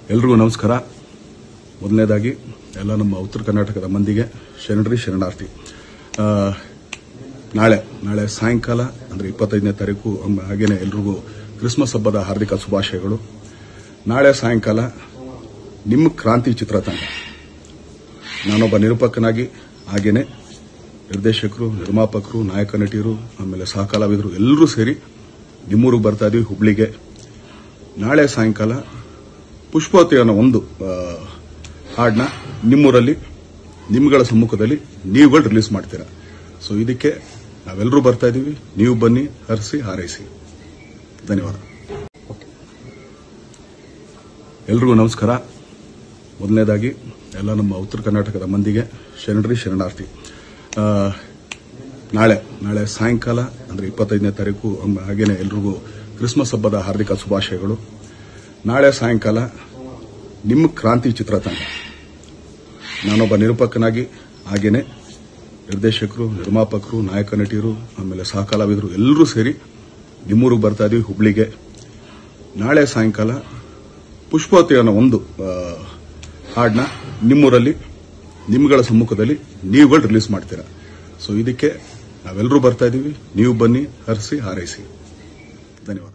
ಎಲ್ರಿಗೂ ನಮಸ್ಕಾರ ಮೊದಲನೇದಾಗಿ ಎಲ್ಲ ನಮ್ಮ ಉತ್ತರ ಕರ್ನಾಟಕದ ಮಂದಿಗೆ ಶರಣರಿ ಶರಣಾರ್ಥಿ ಆ, ನಾಳೆ ನಾಳೆ ಸಾಯಂಕಾಲ ಅಂದರೆ ಇಪ್ಪತ್ತೈದನೇ ತಾರೀಕು ಅಮ್- ಹಾಗೇನೆ ಎಲ್ರಿಗೂ ಕ್ರಿಸ್ಮಸ್ ಹಬ್ಬದ ಹಾರ್ದಿಕ ಶುಭಾಶಯಗಳು ನಾಳೆ ಸಾಯಂಕಾಲ ನಿಮ್ಮ ಕ್ರಾಂತಿ ಚಿತ್ರತಂಡ ನಾನೊಬ್ಬ ನಿರೂಪಕನಾಗಿ ಹಾಗೇನೆ ನಿರ್ದೇಶಕರು ನಿರ್ಮಾಪಕರು ನಾಯಕ ನಟಿಯರು ಆಮೇಲೆ ಸಹ ಕಲಾವಿದರು ಎಲ್ಲರೂ ಸೇರಿ ನಿಮ್ಮೂರಿಗೆ ಬರ್ತಾ ಇದೀವಿ ಹುಬ್ಳಿಗೆ ನಾಳೆ ಸಾಯಂಕಾಲ ಪುಷ್ಪವತಿ ಅನ್ನೋ ಒಂದು ಆ, ಹಾಡನ್ನ ನಿಮ್ಮೂರಲ್ಲಿ ನಿಮ್ಗಳ ಸಮ್ಮುಖದಲ್ಲಿ ನೀವುಗಳು ರಿಲೀಸ್ ಮಾಡ್ತೀರಾ ಸೊ ಇದಕ್ಕೆ ನಾವೆಲ್ಲರೂ ಬರ್ತಾ ಇದೀವಿ ನೀವು ಬನ್ನಿ ಹರಿಸಿ ಹಾರೈಸಿ ಧನ್ಯವಾದ ಎಲ್ರಿಗೂ ನಮಸ್ಕಾರ ಮೊದಲನೇದಾಗಿ ಎಲ್ಲ ನಮ್ಮ ಉತ್ತರ ಕರ್ನಾಟಕದ ಮಂದಿಗೆ ಶರಣರಿ ಶರಣಾರ್ಥಿ ಆ, ನಾಳೆ ನಾಳೆ ಸಾಯಂಕಾಲ ಅಂದರೆ ಇಪ್ಪತ್ತೈದನೇ ತಾರೀಕು ಅಮ್- ಹಾಗೇನೆ ಎಲ್ರಿಗೂ ಕ್ರಿಸ್ಮಸ್ ಹಬ್ಬದ ಹಾರ್ದಿಕ ಶುಭಾಶಯಗಳು ನಾಳೆ ಸಾಯಂಕಾಲ ನಿಮ್ಮ ಕ್ರಾಂತಿ ಚಿತ್ರತಂಡ ನಾನೊಬ್ಬ ನಿರೂಪಕನಾಗಿ ಹಾಗೇನೆ ನಿರ್ದೇಶಕರು ನಿರ್ಮಾಪಕರು ನಾಯಕ ನಟಿಯರು ಆಮೇಲೆ ಸಹ ಕಲಾವಿದರು ಎಲ್ಲರೂ ಸೇರಿ ನಿಮ್ಮೂರಿಗೆ ಬರ್ತಾ ಇದೀವಿ ಹುಬ್ಳಿಗೆ ನಾಳೆ ಸಾಯಂಕಾಲ ಪುಷ್ಪವತಿ ಅನ್ನೋ ಒಂದು ಆ, ಹಾಡನ್ನ ನಿಮ್ಮೂರಲ್ಲಿ ನಿಮ್ಗಳ ಸಮ್ಮುಖದಲ್ಲಿ ನೀವುಗಳು ರಿಲೀಸ್ ಮಾಡ್ತೀರಾ ಸೊ ಇದಕ್ಕೆ ನಾವೆಲ್ಲರೂ ಬರ್ತಾ ಇದೀವಿ ನೀವು ಬನ್ನಿ ಹರಿಸಿ ಹಾರೈಸಿ ಧನ್ಯವಾದ